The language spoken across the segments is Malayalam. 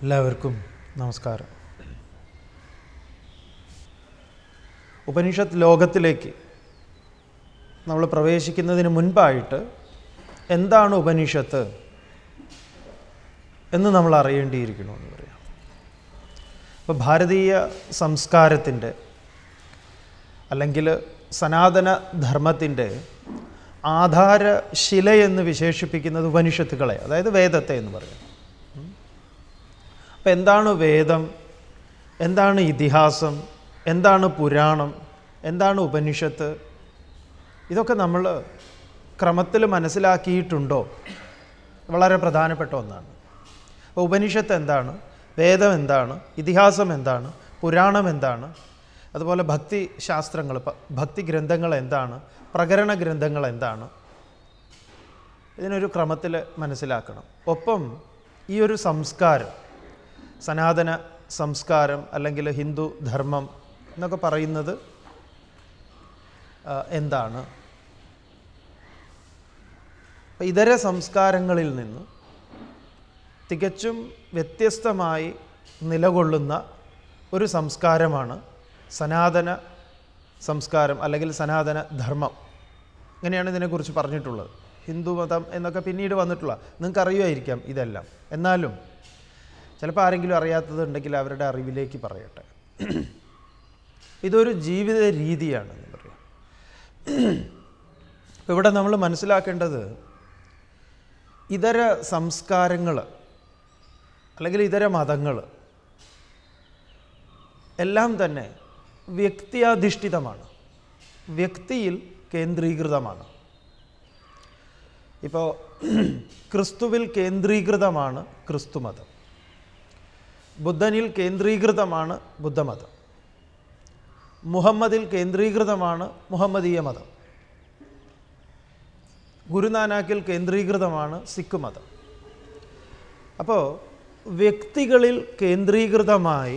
എല്ലാവർക്കും നമസ്കാരം ഉപനിഷത്ത് ലോകത്തിലേക്ക് നമ്മൾ പ്രവേശിക്കുന്നതിന് മുൻപായിട്ട് എന്താണ് ഉപനിഷത്ത് എന്ന് നമ്മൾ അറിയേണ്ടിയിരിക്കണമെന്ന് പറയാം അപ്പോൾ ഭാരതീയ സംസ്കാരത്തിൻ്റെ അല്ലെങ്കിൽ സനാതന ധർമ്മത്തിൻ്റെ ആധാരശിലയെന്ന് വിശേഷിപ്പിക്കുന്നത് ഉപനിഷത്തുക്കളെ അതായത് വേദത്തെ എന്ന് പറയാം അപ്പം എന്താണ് വേദം എന്താണ് ഇതിഹാസം എന്താണ് പുരാണം എന്താണ് ഉപനിഷത്ത് ഇതൊക്കെ നമ്മൾ ക്രമത്തിൽ മനസ്സിലാക്കിയിട്ടുണ്ടോ വളരെ പ്രധാനപ്പെട്ട ഒന്നാണ് അപ്പോൾ ഉപനിഷത്ത് എന്താണ് വേദം എന്താണ് ഇതിഹാസം എന്താണ് പുരാണം എന്താണ് അതുപോലെ ഭക്തി ശാസ്ത്രങ്ങൾ പ- ഭക്തി ഗ്രന്ഥങ്ങൾ എന്താണ് പ്രകരണ ഗ്രന്ഥങ്ങൾ എന്താണ് ഇതിനൊരു ക്രമത്തിൽ മനസ്സിലാക്കണം ഒപ്പം ഈ ഒരു സംസ്കാരം സനാതന സംസ്കാരം അല്ലെങ്കിൽ ഹിന്ദു ധർമ്മം എന്നൊക്കെ പറയുന്നത് ആ, എന്താണ് അപ്പം ഇതര സംസ്കാരങ്ങളിൽ നിന്ന് തികച്ചും വ്യത്യസ്തമായി നിലകൊള്ളുന്ന ഒരു സംസ്കാരമാണ് സനാതന സംസ്കാരം അല്ലെങ്കിൽ സനാതന ധർമ്മം ഇങ്ങനെയാണ് ഇതിനെക്കുറിച്ച് പറഞ്ഞിട്ടുള്ളത് ഹിന്ദു മതം എന്നൊക്കെ പിന്നീട് വന്നിട്ടുള്ള നിങ്ങൾക്ക് അറിയുമായിരിക്കാം ഇതെല്ലാം എന്നാലും ചിലപ്പോൾ ആരെങ്കിലും അറിയാത്തതുണ്ടെങ്കിൽ അവരുടെ അറിവിലേക്ക് പറയട്ടെ ഇതൊരു ജീവിത രീതിയാണ് എന്ന് പറയാം അപ്പോൾ ഇവിടെ നമ്മൾ മനസ്സിലാക്കേണ്ടത് ഇതര സംസ്കാരങ്ങൾ അല്ലെങ്കിൽ ഇതര മതങ്ങൾ എല്ലാം തന്നെ വ്യക്തിയാധിഷ്ഠിതമാണ് വ്യക്തിയിൽ കേന്ദ്രീകൃതമാണ് ഇപ്പോൾ ക്രിസ്തുവിൽ കേന്ദ്രീകൃതമാണ് ക്രിസ്തുമതം ബുദ്ധനിൽ കേന്ദ്രീകൃതമാണ് ബുദ്ധമതം മുഹമ്മദിൽ കേന്ദ്രീകൃതമാണ് മുഹമ്മദീയ മതം ഗുരുനാനാക്കിൽ കേന്ദ്രീകൃതമാണ് സിഖ് മതം അപ്പോൾ വ്യക്തികളിൽ കേന്ദ്രീകൃതമായി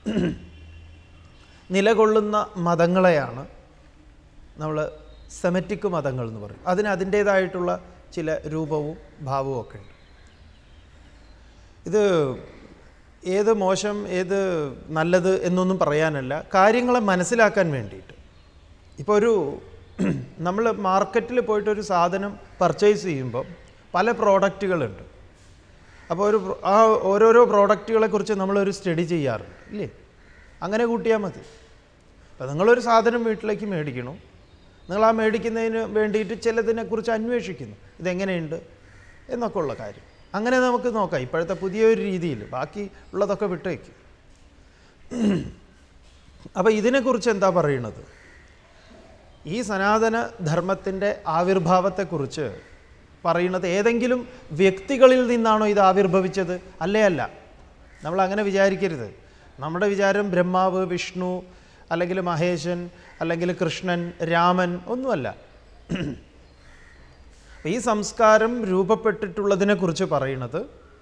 നിലകൊള്ളുന്ന മതങ്ങളെയാണ് നമ്മൾ സെമറ്റിക് മതങ്ങൾ എന്ന് പറയും അതിന് അതിൻ്റേതായിട്ടുള്ള ചില രൂപവും ഭാവവും ഒക്കെ ഉണ്ട് ഇത് ഏത് മോശം ഏത് നല്ലത് എന്നൊന്നും പറയാനല്ല കാര്യങ്ങളെ മനസ്സിലാക്കാൻ വേണ്ടിയിട്ട് ഇപ്പോൾ ഒരു നമ്മൾ മാർക്കറ്റിൽ പോയിട്ട് ഒരു സാധനം പർച്ചേസ് ചെയ്യുമ്പോൾ പല പ്രോഡക്റ്റുകളുണ്ട് അപ്പോൾ ഒരു പ്രോ- ആ ഓരോരോ പ്രോഡക്റ്റുകളെക്കുറിച്ച് നമ്മളൊരു സ്റ്റഡി ചെയ്യാറുണ്ട് ഇല്ലേ അങ്ങനെ കൂട്ടിയാൽ മതി അപ്പോൾ നിങ്ങളൊരു സാധനം വീട്ടിലേക്ക് മേടിക്കണം നിങ്ങൾ ആ മേടിക്കുന്നതിന് വേണ്ടിയിട്ട് ചിലതിനെക്കുറിച്ച് അന്വേഷിക്കുന്നു ഇതെങ്ങനെയുണ്ട് എന്നൊക്കെ ഉള്ള കാര്യം അങ്ങനെ നമുക്ക് നോക്കാം ഇപ്പോഴത്തെ പുതിയൊരു രീതിയിൽ ബാക്കി ഉള്ളതൊക്കെ വിട്ടേക്ക് അപ്പോൾ ഇതിനെക്കുറിച്ച് എന്താ പറയുന്നത് ഈ സനാതന ധർമ്മത്തിൻ്റെ ആവിർഭാവത്തെക്കുറിച്ച് പറയുന്നത് ഏതെങ്കിലും വ്യക്തികളിൽ നിന്നാണോ ഇത് ആവിർഭവിച്ചത് അല്ലേ അല്ല നമ്മൾ അങ്ങനെ വിചാരിക്കരുത് നമ്മുടെ വിചാരം ബ്രഹ്മാവ് വിഷ്ണു അല്ലെങ്കിൽ മഹേശൻ അല്ലെങ്കിൽ കൃഷ്ണൻ രാമൻ ഒന്നുമല്ല ഈ സംസ്കാരം രൂപപ്പെട്ടിട്ടുള്ളതിനെക്കുറിച്ച് പറയുന്നത്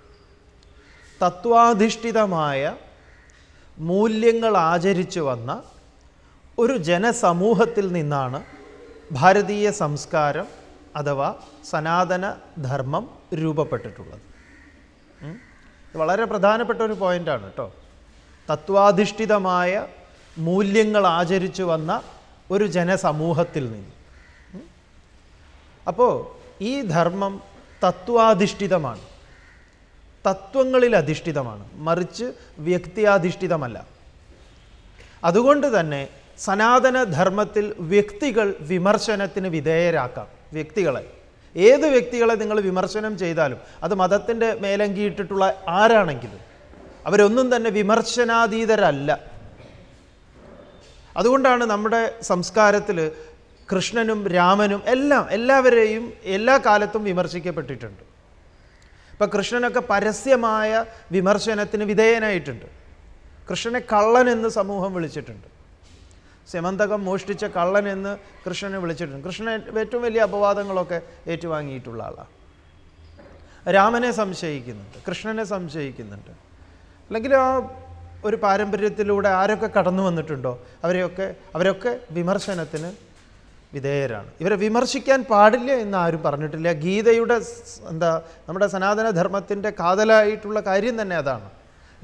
തത്വാധിഷ്ഠിതമായ മൂല്യങ്ങൾ ആചരിച്ചു വന്ന ഒരു ജനസമൂഹത്തിൽ നിന്നാണ് ഭാരതീയ സംസ്കാരം അഥവാ സനാതന ധർമ്മം രൂപപ്പെട്ടിട്ടുള്ളത് ഉം. ഇത് വളരെ പ്രധാനപ്പെട്ട ഒരു പോയിൻ്റാണ് കേട്ടോ തത്വാധിഷ്ഠിതമായ മൂല്യങ്ങൾ ആചരിച്ചു വന്ന ഒരു ജനസമൂഹത്തിൽ നിന്ന് അപ്പോൾ ഈ ധർമ്മം തത്വാധിഷ്ഠിതമാണ് തത്വങ്ങളിൽ അധിഷ്ഠിതമാണ് മറിച്ച് വ്യക്തിയാധിഷ്ഠിതമല്ല അതുകൊണ്ട് തന്നെ സനാതന ധർമ്മത്തിൽ വ്യക്തികൾ വിമർശനത്തിന് വിധേയരാക്കാം വ്യക്തികളെ ഏത് വ്യക്തികളെ നിങ്ങൾ വിമർശനം ചെയ്താലും അത് മതത്തിൻ്റെ മേലങ്കിയിട്ടിട്ടുള്ള ആരാണെങ്കിലും അവരൊന്നും തന്നെ വിമർശനാതീതരല്ല അതുകൊണ്ടാണ് നമ്മുടെ സംസ്കാരത്തിൽ കൃഷ്ണനും രാമനും എല്ലാം എല്ലാവരെയും എല്ലാ കാലത്തും വിമർശിക്കപ്പെട്ടിട്ടുണ്ട് ഇപ്പം കൃഷ്ണനൊക്കെ പരസ്യമായ വിമർശനത്തിന് വിധേയനായിട്ടുണ്ട് കൃഷ്ണനെ കള്ളൻ എന്ന് സമൂഹം വിളിച്ചിട്ടുണ്ട് സെമന്തകം മോഷ്ടിച്ച കള്ളൻ എന്ന് കൃഷ്ണനെ വിളിച്ചിട്ടുണ്ട് കൃഷ്ണൻ ഏറ്റവും വലിയ അപവാദങ്ങളൊക്കെ ഏറ്റുവാങ്ങിയിട്ടുള്ള ആളാണ് രാമനെ സംശയിക്കുന്നുണ്ട് കൃഷ്ണനെ സംശയിക്കുന്നുണ്ട് അല്ലെങ്കിൽ ആ ഒരു പാരമ്പര്യത്തിലൂടെ ആരൊക്കെ കടന്നു വന്നിട്ടുണ്ടോ അവരെയൊക്കെ അവരൊക്കെ വിമർശനത്തിന് വിധേയരാണ് ഇവരെ വിമർശിക്കാൻ പാടില്ല എന്ന് ആരും പറഞ്ഞിട്ടില്ല ഗീതയുടെ സ് എന്താ നമ്മുടെ സനാതന ധർമ്മത്തിൻ്റെ കാതലായിട്ടുള്ള കാര്യം തന്നെ അതാണ്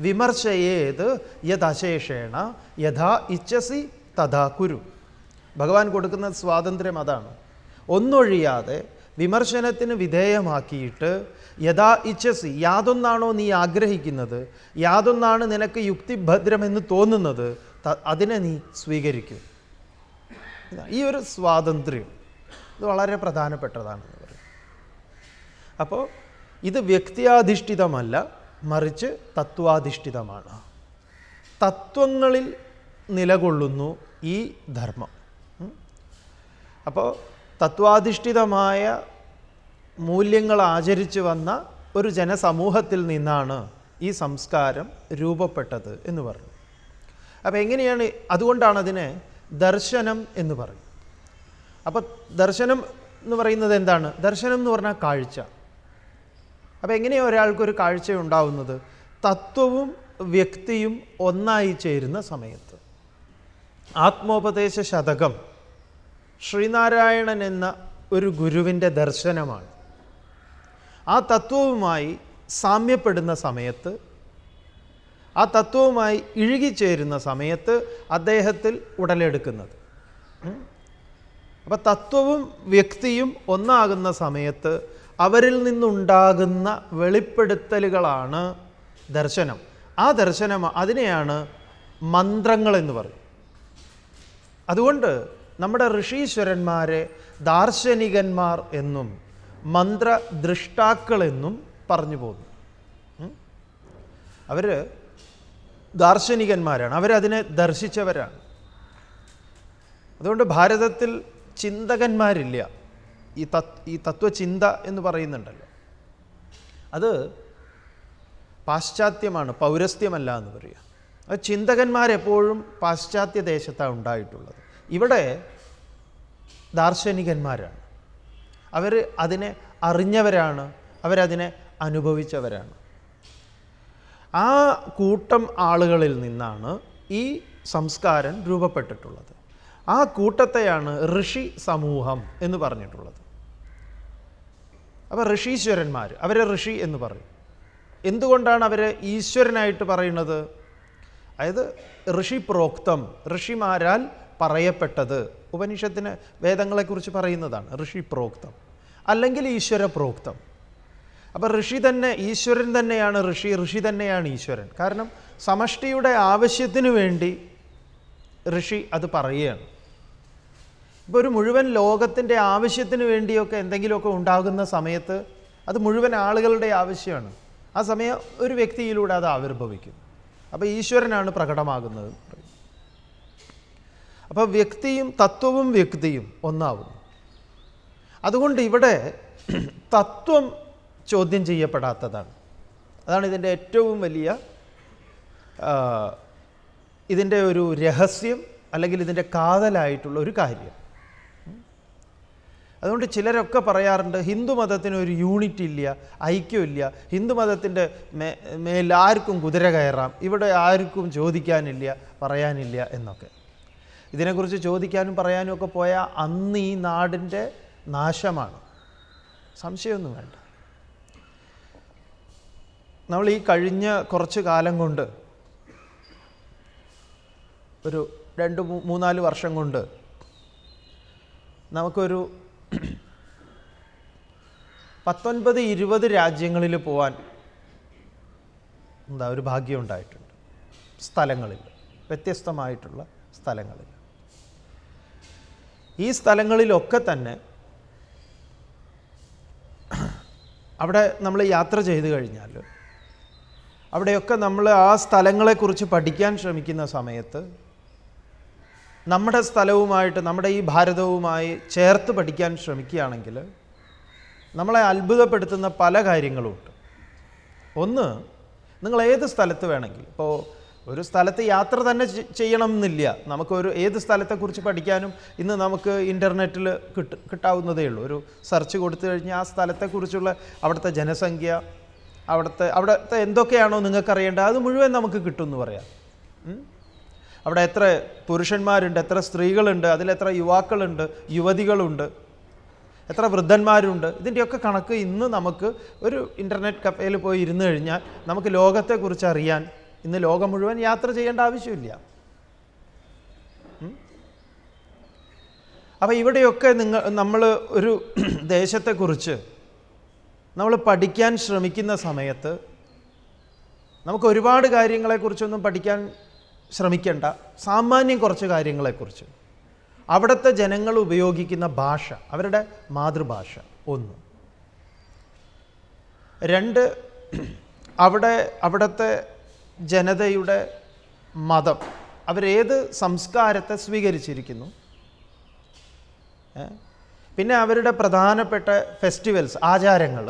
വിമർശയേത് യഥശേഷേണ യഥാ ഇച്ഛസി തഥാ കുരു ഭഗവാൻ കൊടുക്കുന്ന സ്വാതന്ത്ര്യം അതാണ് ഒന്നൊഴിയാതെ വിമർശനത്തിന് വിധേയമാക്കിയിട്ട് യഥാ ഇച്ഛസി യാതൊന്നാണോ നീ ആഗ്രഹിക്കുന്നത് യാതൊന്നാണ് നിനക്ക് യുക്തിഭദ്രമെന്ന് തോന്നുന്നത് ത- അതിനെ നീ സ്വീകരിക്കും ഇതാ, ഈ ഒരു സ്വാതന്ത്ര്യം ഇത് വളരെ പ്രധാനപ്പെട്ടതാണെന്ന് പറയും അപ്പോൾ ഇത് വ്യക്തിയാധിഷ്ഠിതമല്ല മറിച്ച് തത്വാധിഷ്ഠിതമാണ് തത്വങ്ങളിൽ നിലകൊള്ളുന്നു ഈ ധർമ്മം ഉം. അപ്പോൾ തത്വാധിഷ്ഠിതമായ മൂല്യങ്ങൾ ആചരിച്ചു വന്ന ഒരു ജനസമൂഹത്തിൽ നിന്നാണ് ഈ സംസ്കാരം രൂപപ്പെട്ടത് എന്ന് പറഞ്ഞു അപ്പോൾ എങ്ങനെയാണ് അതുകൊണ്ടാണ് അതിനെ ദർശനം എന്ന് പറയും അപ്പോൾ ദർശനം എന്ന് പറയുന്നത് എന്താണ് ദർശനം എന്ന് പറഞ്ഞാൽ കാഴ്ച അപ്പോൾ എങ്ങനെയാണ് ഒരാൾക്കൊരു കാഴ്ച ഉണ്ടാവുന്നത് തത്വവും വ്യക്തിയും ഒന്നായി ചേരുന്ന സമയത്ത് ആത്മോപദേശ ശതകം ശ്രീനാരായണൻ എന്ന ഒരു ഗുരുവിൻ്റെ ദർശനമാണ് ആ തത്വവുമായി സാമ്യപ്പെടുന്ന സമയത്ത് ആ തത്വവുമായി ഇഴുകിച്ചേരുന്ന സമയത്ത് അദ്ദേഹത്തിൽ ഉടലെടുക്കുന്നത് അപ്പം തത്വവും വ്യക്തിയും ഒന്നാകുന്ന സമയത്ത് അവരിൽ നിന്നുണ്ടാകുന്ന വെളിപ്പെടുത്തലുകളാണ് ദർശനം ആ ദർശനം അതിനെയാണ് മന്ത്രങ്ങൾ എന്ന് പറയും അതുകൊണ്ട് നമ്മുടെ ഋഷീശ്വരന്മാരെ ദാർശനികന്മാർ എന്നും മന്ത്രദൃഷ്ടാക്കൾ എന്നും പറഞ്ഞു പോകുന്നു അവർ ദാർശനികന്മാരാണ് അവരതിനെ ദർശിച്ചവരാണ് അതുകൊണ്ട് ഭാരതത്തിൽ ചിന്തകന്മാരില്ല ഈ തത് ഈ തത്വചിന്ത എന്ന് പറയുന്നുണ്ടല്ലോ അത് പാശ്ചാത്യമാണ് പൗരസ്ത്യമല്ല എന്ന് പറയുക അത് ചിന്തകന്മാരെപ്പോഴും പാശ്ചാത്യ ദേശത്താണ് ഉണ്ടായിട്ടുള്ളത് ഇവിടെ ദാർശനികന്മാരാണ് അവർ അതിനെ അറിഞ്ഞവരാണ് അവരതിനെ അനുഭവിച്ചവരാണ് ആ കൂട്ടം ആളുകളിൽ നിന്നാണ് ഈ സംസ്കാരം രൂപപ്പെട്ടിട്ടുള്ളത് ആ കൂട്ടത്തെയാണ് ഋഷി സമൂഹം എന്ന് പറഞ്ഞിട്ടുള്ളത് അപ്പോൾ ഋഷീശ്വരന്മാർ അവരെ ഋഷി എന്ന് പറയും എന്തുകൊണ്ടാണ് അവരെ ഈശ്വരനായിട്ട് പറയുന്നത് അതായത് ഋഷി പ്രോക്തം ഋഷിമാരാൽ പറയപ്പെട്ടത് ഉപനിഷത്തിന് വേദങ്ങളെക്കുറിച്ച് പറയുന്നതാണ് ഋഷി പ്രോക്തം അല്ലെങ്കിൽ ഈശ്വര പ്രോക്തം അപ്പോൾ ഋഷി തന്നെ ഈശ്വരൻ തന്നെയാണ് ഋഷി ഋഷി തന്നെയാണ് ഈശ്വരൻ കാരണം സമഷ്ടിയുടെ ആവശ്യത്തിന് വേണ്ടി ഋഷി അത് പറയുകയാണ് ഇപ്പോൾ ഒരു മുഴുവൻ ലോകത്തിൻ്റെ ആവശ്യത്തിന് വേണ്ടിയൊക്കെ എന്തെങ്കിലുമൊക്കെ ഉണ്ടാകുന്ന സമയത്ത് അത് മുഴുവൻ ആളുകളുടെ ആവശ്യമാണ് ആ സമയം ഒരു വ്യക്തിയിലൂടെ അത് ആവിർഭവിക്കും അപ്പോൾ ഈശ്വരനാണ് പ്രകടമാകുന്നത് എന്ന് പറയും. അപ്പോൾ വ്യക്തിയും തത്വവും വ്യക്തിയും ഒന്നാവുന്നു അതുകൊണ്ട് ഇവിടെ തത്വം ചോദ്യം ചെയ്യപ്പെടാത്തതാണ് അതാണ് ഇതിൻ്റെ ഏറ്റവും വലിയ ആ, ഇതിൻ്റെ ഒരു രഹസ്യം അല്ലെങ്കിൽ ഇതിൻ്റെ കാതലായിട്ടുള്ള ഒരു കാര്യം അതുകൊണ്ട് ചിലരൊക്കെ പറയാറുണ്ട് ഹിന്ദു മതത്തിന് ഒരു യൂണിറ്റ് ഇല്ല ഐക്യമില്ല ഹിന്ദു മതത്തിൻ്റെ മേ മേൽ ആർക്കും കുതിര കയറാം ഇവിടെ ആർക്കും ചോദിക്കാനില്ല പറയാനില്ല എന്നൊക്കെ ഇതിനെക്കുറിച്ച് ചോദിക്കാനും പറയാനും ഒക്കെ പോയാൽ അന്ന് ഈ നാടിൻ്റെ നാശമാണ് സംശയമൊന്നും വേണ്ട നമ്മൾ ഈ കഴിഞ്ഞ കുറച്ച് കാലം കൊണ്ട് ഒരു രണ്ട് മൂ- മൂന്നാല് വർഷം കൊണ്ട് നമുക്കൊരു പത്തൊൻപത് ഇരുപത് രാജ്യങ്ങളിൽ പോവാൻ എന്താ ഒരു ഭാഗ്യം ഉണ്ടായിട്ടുണ്ട് സ്ഥലങ്ങളിൽ വ്യത്യസ്തമായിട്ടുള്ള സ്ഥലങ്ങളിൽ ഈ സ്ഥലങ്ങളിലൊക്കെ തന്നെ അവിടെ നമ്മൾ യാത്ര ചെയ്തു കഴിഞ്ഞാൽ അവിടെയൊക്കെ നമ്മൾ ആ സ്ഥലങ്ങളെക്കുറിച്ച് പഠിക്കാൻ ശ്രമിക്കുന്ന സമയത്ത് നമ്മുടെ സ്ഥലവുമായിട്ട് നമ്മുടെ ഈ ഭാരതവുമായി ചേർത്ത് പഠിക്കാൻ ശ്രമിക്കുകയാണെങ്കിൽ നമ്മളെ അത്ഭുതപ്പെടുത്തുന്ന പല കാര്യങ്ങളുമുണ്ട് ഒന്ന് നിങ്ങൾ ഏത് സ്ഥലത്ത് വേണമെങ്കിൽ ഇപ്പോൾ ഒരു സ്ഥലത്ത് യാത്ര തന്നെ ചെ- ചെയ്യണം എന്നില്ല നമുക്കൊരു ഏത് സ്ഥലത്തെക്കുറിച്ച് പഠിക്കാനും ഇന്ന് നമുക്ക് ഇൻ്റർനെറ്റിൽ കിട്ട കിട്ടാവുന്നതേ ഉള്ളൂ ഒരു സെർച്ച് കൊടുത്തു കഴിഞ്ഞാൽ ആ സ്ഥലത്തെക്കുറിച്ചുള്ള അവിടുത്തെ ജനസംഖ്യ അവിടുത്തെ അവിടുത്തെ എന്തൊക്കെയാണോ നിങ്ങൾക്കറിയേണ്ടത് അത് മുഴുവൻ നമുക്ക് കിട്ടും എന്ന് പറയാം ഉം? അവിടെ എത്ര പുരുഷന്മാരുണ്ട് എത്ര സ്ത്രീകളുണ്ട് അതിലെത്ര യുവാക്കളുണ്ട് യുവതികളുണ്ട് എത്ര വൃദ്ധന്മാരുണ്ട് ഇതിൻ്റെയൊക്കെ കണക്ക് ഇന്ന് നമുക്ക് ഒരു ഇൻ്റർനെറ്റ് കഫേയിൽ പോയി ഇരുന്ന് കഴിഞ്ഞാൽ നമുക്ക് ലോകത്തെക്കുറിച്ച് അറിയാൻ ഇന്ന് ലോകം മുഴുവൻ യാത്ര ചെയ്യേണ്ട ആവശ്യമില്ല അപ്പോൾ ഇവിടെയൊക്കെ നിങ്ങൾ നമ്മൾ ഒരു ദേശത്തെക്കുറിച്ച് നമ്മൾ പഠിക്കാൻ ശ്രമിക്കുന്ന സമയത്ത് നമുക്ക് ഒരുപാട് കാര്യങ്ങളെക്കുറിച്ചൊന്നും പഠിക്കാൻ ശ്രമിക്കേണ്ട സാമാന്യം കുറച്ച് കാര്യങ്ങളെക്കുറിച്ച് അവിടുത്തെ ജനങ്ങൾ ഉപയോഗിക്കുന്ന ഭാഷ അവരുടെ മാതൃഭാഷ ഒന്ന് രണ്ട് അവിടെ അവിടുത്തെ ജനതയുടെ മതം അവരേത് സംസ്കാരത്തെ സ്വീകരിച്ചിരിക്കുന്നു ഏ? പിന്നെ അവരുടെ പ്രധാനപ്പെട്ട ഫെസ്റ്റിവൽസ് ആചാരങ്ങൾ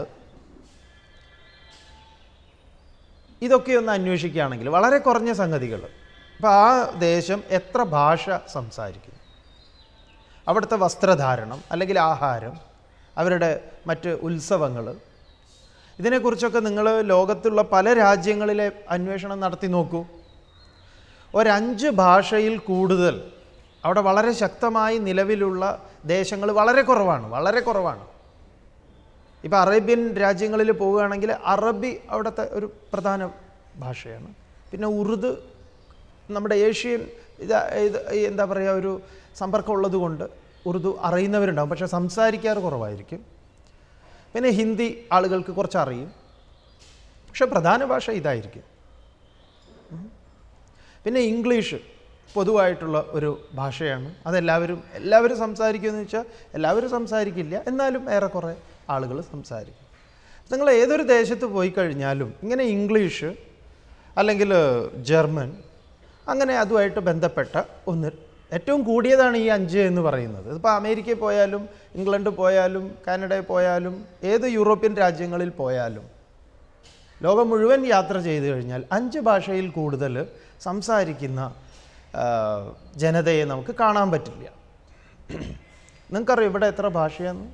ഇതൊക്കെ ഒന്ന് അന്വേഷിക്കുകയാണെങ്കിൽ വളരെ കുറഞ്ഞ സംഗതികൾ അപ്പോൾ ആ ദേശം എത്ര ഭാഷ സംസാരിക്കുന്നു അവിടുത്തെ വസ്ത്രധാരണം അല്ലെങ്കിൽ ആഹാരം അവരുടെ മറ്റ് ഉത്സവങ്ങൾ ഇതിനെക്കുറിച്ചൊക്കെ നിങ്ങൾ ലോകത്തുള്ള പല രാജ്യങ്ങളിലെ അന്വേഷണം നടത്തി നോക്കൂ ഒരഞ്ച് ഭാഷയിൽ കൂടുതൽ അവിടെ വളരെ ശക്തമായി നിലവിലുള്ള ദേശങ്ങൾ വളരെ കുറവാണ് വളരെ കുറവാണ് ഇപ്പോൾ അറേബ്യൻ രാജ്യങ്ങളിൽ പോവുകയാണെങ്കിൽ അറബി അവിടുത്തെ ഒരു പ്രധാന ഭാഷയാണ് പിന്നെ ഉറുദു നമ്മുടെ ഏഷ്യൻ ഇത് ഇത് എന്താ പറയുക ഒരു സമ്പർക്കം ഉള്ളത് കൊണ്ട് ഉറുദു അറിയുന്നവരുണ്ടാവും പക്ഷേ സംസാരിക്കാറ് കുറവായിരിക്കും പിന്നെ ഹിന്ദി ആളുകൾക്ക് കുറച്ച് അറിയും പക്ഷെ പ്രധാന ഭാഷ ഇതായിരിക്കും ഉം. പിന്നെ ഇംഗ്ലീഷ് പൊതുവായിട്ടുള്ള ഒരു ഭാഷയാണ് അതെല്ലാവരും എല്ലാവരും സംസാരിക്കുമെന്ന് വെച്ചാൽ എല്ലാവരും സംസാരിക്കില്ല എന്നാലും ഏറെക്കുറെ ആളുകൾ സംസാരിക്കും നിങ്ങൾ ഏതൊരു ദേശത്ത് പോയി കഴിഞ്ഞാലും ഇങ്ങനെ ഇംഗ്ലീഷ് അല്ലെങ്കിൽ ജർമ്മൻ അങ്ങനെ അതുമായിട്ട് ബന്ധപ്പെട്ട ഒന്ന് ഏറ്റവും കൂടിയതാണ് ഈ അഞ്ച് എന്ന് പറയുന്നത് ഇപ്പോൾ അമേരിക്കയിൽ പോയാലും ഇംഗ്ലണ്ട് പോയാലും കാനഡയിൽ പോയാലും ഏത് യൂറോപ്യൻ രാജ്യങ്ങളിൽ പോയാലും ലോകം മുഴുവൻ യാത്ര ചെയ്തു കഴിഞ്ഞാൽ അഞ്ച് ഭാഷയിൽ കൂടുതൽ സംസാരിക്കുന്ന ആ, ജനതയെ നമുക്ക് കാണാൻ പറ്റില്ല നിങ്ങൾക്കറിയാം ഇവിടെ എത്ര ഭാഷയാണ്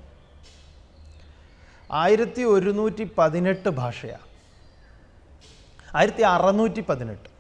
ആയിരത്തി ഒരുന്നൂറ്റി പതിനെട്ട് ഭാഷയാണ് ആയിരത്തി അറുന്നൂറ്റി പതിനെട്ട്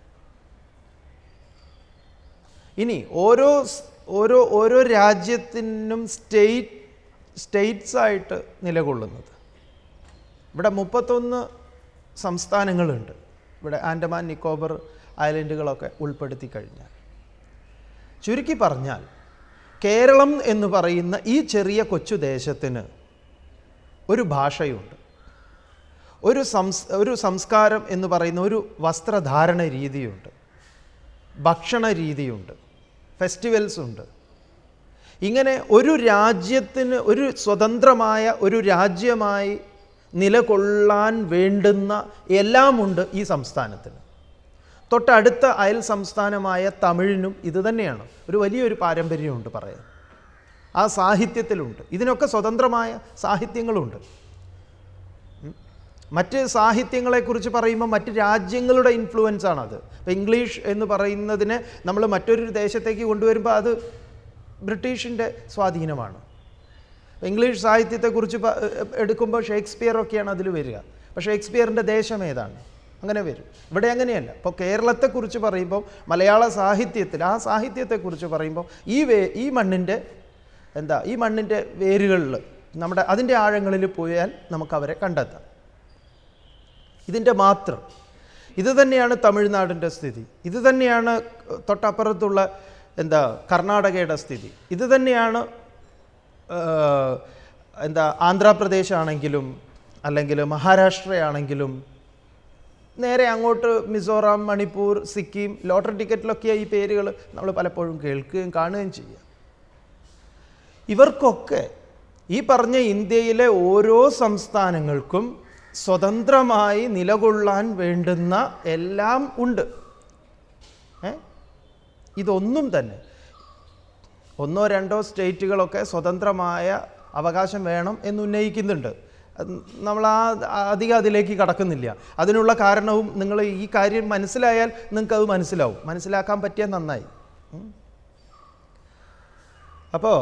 ഇനി ഓരോ സ്- ഓരോ ഓരോ രാജ്യത്തിനും സ്റ്റേറ്റ് സ്റ്റേറ്റ്സ് ആയിട്ട് നിലകൊള്ളുന്നത് ഇവിടെ മുപ്പത്തൊന്ന് സംസ്ഥാനങ്ങളുണ്ട് ഇവിടെ ആൻഡമാൻ നിക്കോബർ ഐലൻഡുകളൊക്കെ ഉൾപ്പെടുത്തി കഴിഞ്ഞാൽ ചുരുക്കി പറഞ്ഞാൽ കേരളം എന്ന് പറയുന്ന ഈ ചെറിയ കൊച്ചു ദേശത്തിന് ഒരു ഭാഷയുണ്ട് ഒരു സംസ് ഒരു സംസ്കാരം എന്ന് പറയുന്ന ഒരു വസ്ത്രധാരണ രീതിയുണ്ട് ഭക്ഷണ രീതിയുണ്ട് ഫെസ്റ്റിവൽസ് ഉണ്ട് ഇങ്ങനെ ഒരു രാജ്യത്തിന് ഒരു സ്വതന്ത്രമായ ഒരു രാജ്യമായി നിലകൊള്ളാൻ വേണ്ടുന്ന എല്ലാമുണ്ട് ഈ സംസ്ഥാനത്തിന് തൊട്ടടുത്ത അയൽ സംസ്ഥാനമായ തമിഴിനും ഇത് തന്നെയാണ് ഒരു വലിയൊരു പാരമ്പര്യമുണ്ട് പറയാൻ ആ സാഹിത്യത്തിലുണ്ട് ഇതിനൊക്കെ സ്വതന്ത്രമായ സാഹിത്യങ്ങളുണ്ട് ഉം. മറ്റ് സാഹിത്യങ്ങളെക്കുറിച്ച് പറയുമ്പോൾ മറ്റ് രാജ്യങ്ങളുടെ ഇൻഫ്ലുവൻസ് ആണത് ഇപ്പോൾ ഇംഗ്ലീഷ് എന്ന് പറയുന്നതിനെ നമ്മൾ മറ്റൊരു ദേശത്തേക്ക് കൊണ്ടുവരുമ്പോൾ അത് ബ്രിട്ടീഷിൻ്റെ സ്വാധീനമാണ് ഇംഗ്ലീഷ് സാഹിത്യത്തെക്കുറിച്ച് പ- എടുക്കുമ്പോൾ ഷേക്സ്പിയർ ഒക്കെയാണ് അതിൽ വരിക അപ്പോൾ ഷേക്സ്പിയറിൻ്റെ ദേശം ഏതാണ് അങ്ങനെ വരും ഇവിടെ അങ്ങനെയല്ല ഇപ്പോൾ കേരളത്തെക്കുറിച്ച് പറയുമ്പോൾ മലയാള സാഹിത്യത്തിൽ ആ സാഹിത്യത്തെക്കുറിച്ച് പറയുമ്പോൾ ഈ വേ ഈ മണ്ണിൻ്റെ എന്താ ഈ മണ്ണിൻ്റെ വേരുകളിൽ നമ്മുടെ അതിൻ്റെ ആഴങ്ങളിൽ പോയാൽ നമുക്ക് അവരെ കണ്ടെത്താം ഇതിൻ്റെ മാത്രം ഇത് തന്നെയാണ് തമിഴ്നാടിൻ്റെ സ്ഥിതി ഇത് തന്നെയാണ് തൊട്ടപ്പുറത്തുള്ള എന്താ കർണാടകയുടെ സ്ഥിതി ഇത് തന്നെയാണ് ഏഹ്, എന്താ ആന്ധ്രാപ്രദേശ് ആണെങ്കിലും അല്ലെങ്കിൽ മഹാരാഷ്ട്രയാണെങ്കിലും നേരെ അങ്ങോട്ട് മിസോറാം മണിപ്പൂർ സിക്കിം ലോട്ടറി ടിക്കറ്റിലൊക്കെ ഈ പേരുകൾ നമ്മൾ പലപ്പോഴും കേൾക്കുകയും കാണുകയും ചെയ്യുക ഇവർക്കൊക്കെ ഈ പറഞ്ഞ ഇന്ത്യയിലെ ഓരോ സംസ്ഥാനങ്ങൾക്കും സ്വതന്ത്രമായി നിലകൊള്ളാൻ വേണ്ടുന്ന എല്ലാം ഉണ്ട് ഏ ഇതൊന്നും തന്നെ ഒന്നോ രണ്ടോ സ്റ്റേറ്റുകളൊക്കെ സ്വതന്ത്രമായ അവകാശം വേണം എന്ന് ഉന്നയിക്കുന്നുണ്ട് അത് നമ്മൾ ആ അധികം അതിലേക്ക് കടക്കുന്നില്ല അതിനുള്ള കാരണവും നിങ്ങൾ ഈ കാര്യം മനസ്സിലായാൽ നിങ്ങൾക്ക് അത് മനസ്സിലാവും മനസ്സിലാക്കാൻ പറ്റിയാൽ നന്നായി ഉം. അപ്പോൾ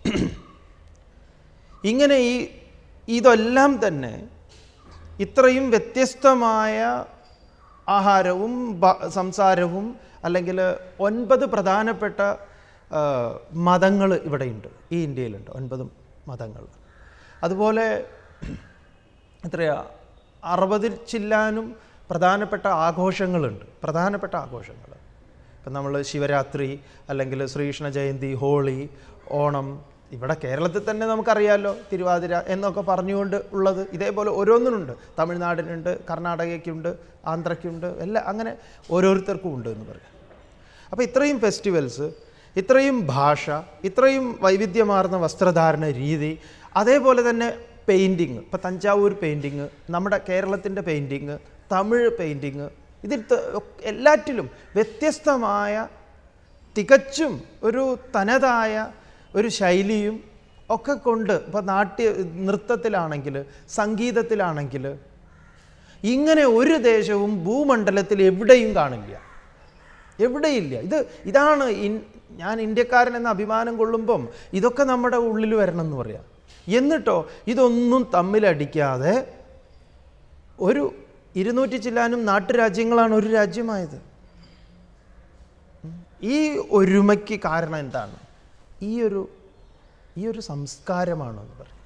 ഇങ്ങനെ ഈ ഇതെല്ലാം തന്നെ ഇത്രയും വ്യത്യസ്തമായ ആഹാരവും ഭ- സംസാരവും അല്ലെങ്കിൽ ഒൻപത് പ്രധാനപ്പെട്ട മതങ്ങൾ ഇവിടെയുണ്ട് ഈ ഇന്ത്യയിലുണ്ട് ഒൻപത് മതങ്ങൾ അതുപോലെ എത്രയാ അറുപതിൽ ചില്ലാനും പ്രധാനപ്പെട്ട ആഘോഷങ്ങളുണ്ട് പ്രധാനപ്പെട്ട ആഘോഷങ്ങൾ ഇപ്പം നമ്മൾ ശിവരാത്രി അല്ലെങ്കിൽ ശ്രീകൃഷ്ണ ജയന്തി ഹോളി ഓണം ഇവിടെ കേരളത്തിൽ തന്നെ നമുക്കറിയാമല്ലോ തിരുവാതിര എന്നൊക്കെ പറഞ്ഞുകൊണ്ട് ഉള്ളത് ഇതേപോലെ ഓരോന്നിനുണ്ട് തമിഴ്നാടിനുണ്ട് കർണാടകയ്ക്കുണ്ട് ആന്ധ്രയ്ക്കുണ്ട് എല്ലാം അങ്ങനെ ഓരോരുത്തർക്കും ഉണ്ട് എന്ന് പറയാം അപ്പോൾ ഇത്രയും ഫെസ്റ്റിവൽസ് ഇത്രയും ഭാഷ ഇത്രയും വൈവിധ്യമാർന്ന വസ്ത്രധാരണ രീതി അതേപോലെ തന്നെ പെയിൻറ്റിങ് ഇപ്പോൾ തഞ്ചാവൂർ പെയിൻറ്റിങ് നമ്മുടെ കേരളത്തിൻ്റെ പെയിൻറ്റിങ് തമിഴ് പെയിൻറ്റിങ് ഇതിൽ ത- എല്ലാറ്റിലും വ്യത്യസ്തമായ തികച്ചും ഒരു തനതായ ഒരു ശൈലിയും ഒക്കെ കൊണ്ട് ഇപ്പോൾ നാട്യ നൃത്തത്തിലാണെങ്കിൽ സംഗീതത്തിലാണെങ്കിൽ ഇങ്ങനെ ഒരു ദേശവും ഭൂമണ്ഡലത്തിൽ എവിടെയും കാണില്ല എവിടെയില്ല ഇത് ഇതാണ് ഇൻ ഞാൻ ഇന്ത്യക്കാരൻ എന്ന അഭിമാനം കൊള്ളുമ്പം ഇതൊക്കെ നമ്മുടെ ഉള്ളിൽ വരണം എന്ന് പറയാം എന്നിട്ടോ ഇതൊന്നും തമ്മിലടിക്കാതെ ഒരു ഇരുന്നൂറ്റി ചില്ലാനും നാട്ടുരാജ്യങ്ങളാണ് ഒരു രാജ്യമായത് ഉം. ഈ ഒരുമയ്ക്ക് കാരണം എന്താണ് ഈ ഒരു ഈ ഒരു സംസ്കാരമാണ് എന്ന് പറയും